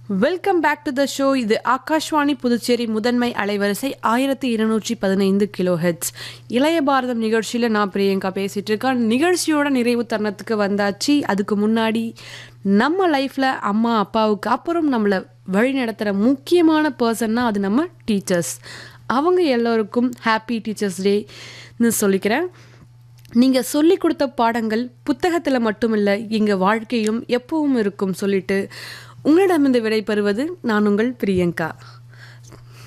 welcome back to the show இது ஆகாஷ்வாணி புதுச்சேரி முதன்மை அலைவரிசை ஆயிரத்தி இருநூற்றி பதினைந்து கிலோ ஹெட்ஸ் இளைய பாரதம் நிகழ்ச்சியில் நான் பிரியங்கா பேசிகிட்டு இருக்கேன் நிகழ்ச்சியோட நிறைவு தருணத்துக்கு வந்தாச்சு அதுக்கு முன்னாடி நம்ம லைஃப்பில் அம்மா அப்பாவுக்கு அப்புறம் நம்மளை வழி நடத்துகிற முக்கியமான பர்சன்னா அது நம்ம டீச்சர்ஸ் அவங்க எல்லோருக்கும் ஹாப்பி டீச்சர்ஸ் டேன்னு சொல்லிக்கிறேன் நீங்கள் சொல்லி கொடுத்த பாடங்கள் புத்தகத்தில் மட்டுமில்லை எங்கள் வாழ்க்கையும் எப்பவும் இருக்கும் சொல்லிட்டு உங்களிடமிருந்து விடை பெறுவது நான் உங்கள் பிரியங்கா